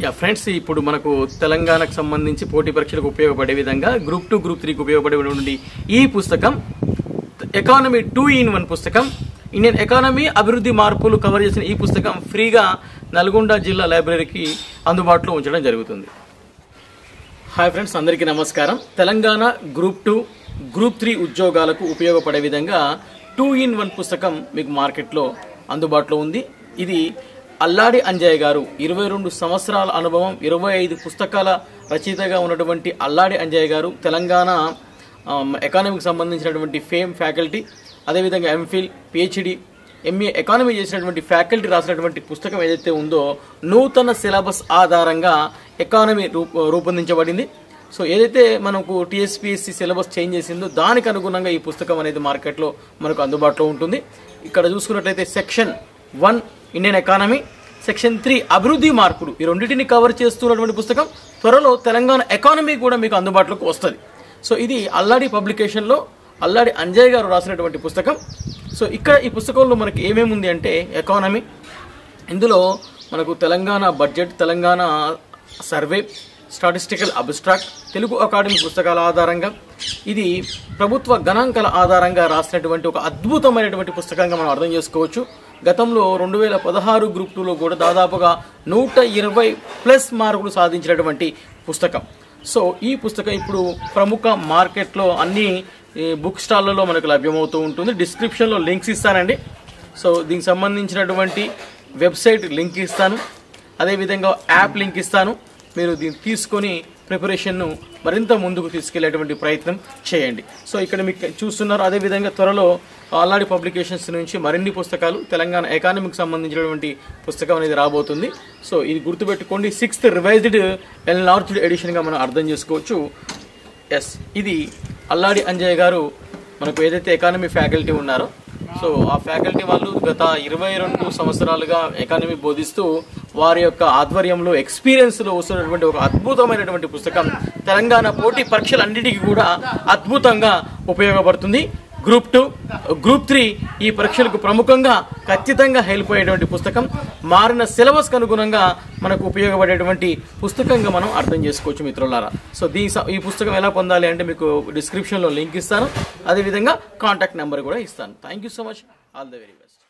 yeah friends ఇప్పుడు మనకు తెలంగాణకు సంబంధించి పోటీ పరీక్షలకు ఉపయోగపడే విధంగా గ్రూప్ టూ గ్రూప్ త్రీకి ఉపయోగపడేటువంటి ఈ పుస్తకం ఎకానమీ టూ ఇన్ వన్ పుస్తకం ఇండియన్ ఎకానమీ అభివృద్ధి మార్పులు కవర్ చేసిన ఈ పుస్తకం ఫ్రీగా నల్గొండ జిల్లా లైబ్రరీకి అందుబాటులో ఉంచడం జరుగుతుంది హాయ్ ఫ్రెండ్స్ అందరికీ నమస్కారం Telangana group two group three ఉద్యోగాలకు ఉపయోగపడే విధంగా టూ ఇన్ వన్ పుస్తకం మీకు మార్కెట్లో అందుబాటులో ఉంది ఇది అల్లాడి అంజయ్య గారు ఇరవై రెండు సంవత్సరాల అనుభవం ఇరవై ఐదు పుస్తకాల రచయితగా ఉన్నటువంటి అల్లాడి అంజయ్య గారు తెలంగాణ ఎకానమీకి సంబంధించినటువంటి ఫేమ్ ఫ్యాకల్టీ అదేవిధంగా ఎంఫిల్ పిహెచ్డి ఎంఏ ఎకానమీ చేసినటువంటి ఫ్యాకల్టీ రాసినటువంటి పుస్తకం ఏదైతే ఉందో నూతన సిలబస్ ఆధారంగా ఎకానమీ రూప రూపొందించబడింది సో ఏదైతే మనకు టీఎస్పీఎస్సీ సిలబస్ చేంజ్ చేసిందో దానికి అనుగుణంగా ఈ పుస్తకం అనేది మార్కెట్లో మనకు అందుబాటులో ఉంటుంది ఇక్కడ చూసుకున్నట్లయితే section one Indian economy section three అభివృద్ధి మార్పులు ఈ రెండింటిని కవర్ చేస్తున్నటువంటి పుస్తకం త్వరలో తెలంగాణ ఎకానమీ కూడా మీకు అందుబాటులోకి వస్తుంది సో ఇది అల్లాడి పబ్లికేషన్లో అల్లాడి అంజయ్ గారు రాసినటువంటి పుస్తకం సో ఇక్కడ ఈ పుస్తకంలో మనకి ఏమేమి ఉంది అంటే ఎకానమీ ఇందులో మనకు Telangana budget Telangana survey statistical abstract Telugu academy పుస్తకాల ఆధారంగా ఇది ప్రభుత్వ గణాంకాల ఆధారంగా రాసినటువంటి ఒక అద్భుతమైనటువంటి పుస్తకంగా మనం అర్థం చేసుకోవచ్చు గతంలో రెండు వేల పదహారు గ్రూప్ టూలో కూడా దాదాపుగా నూట ఇరవై ప్లస్ మార్కులు సాధించినటువంటి పుస్తకం సో ఈ పుస్తకం ఇప్పుడు ప్రముఖ మార్కెట్లో అన్ని ఈ, బుక్ స్టాల్లలో మనకు లభ్యమవుతూ ఉంటుంది డిస్క్రిప్షన్లో లింక్స్ ఇస్తానండి సో దీనికి సంబంధించినటువంటి వెబ్సైట్ లింక్ ఇస్తాను అదేవిధంగా యాప్ లింక్ ఇస్తాను మీరు దీన్ని తీసుకొని ప్రిపరేషన్ను మరింత ముందుకు తీసుకెళ్లేటువంటి ప్రయత్నం చేయండి సో ఇక్కడ మీకు చూస్తున్నారు అదేవిధంగా త్వరలో ఆల్రెడీ పబ్లికేషన్స్ నుంచి మరిన్ని పుస్తకాలు తెలంగాణ ఎకానమీకి సంబంధించినటువంటి పుస్తకం అనేది రాబోతుంది సో ఇది గుర్తుపెట్టుకోండి సిక్స్త్ రివైజ్డ్ ఎన్లార్జ్డ్ ఎడిషన్గా మనం అర్థం చేసుకోవచ్చు ఎస్ ఇది అల్లాడి అంజయ్ గారు మనకు ఏదైతే ఎకానమీ ఫ్యాకల్టీ ఉన్నారో సో ఆ ఫ్యాకల్టీ వాళ్ళు గత ఇరవై రెండు సంవత్సరాలుగా ఎకానమీ బోధిస్తూ వారి యొక్క ఆధ్వర్యంలో ఎక్స్పీరియన్స్లో వస్తున్నటువంటి ఒక అద్భుతమైనటువంటి పుస్తకం తెలంగాణ పోటీ పరీక్షలన్నిటికీ కూడా అద్భుతంగా ఉపయోగపడుతుంది గ్రూప్ టూ గ్రూప్ త్రీ ఈ పరీక్షలకు ప్రముఖంగా ఖచ్చితంగా హెల్ప్ అయ్యేటువంటి పుస్తకం మారిన సిలబస్కి అనుగుణంగా మనకు ఉపయోగపడేటువంటి పుస్తకంగా మనం అర్థం చేసుకోవచ్చు మిత్రులారా సో దీ ఈ పుస్తకం ఎలా పొందాలి అంటే మీకు డిస్క్రిప్షన్లో లింక్ ఇస్తాను అదేవిధంగా కాంటాక్ట్ నెంబర్ కూడా ఇస్తాను thank you so much all the very best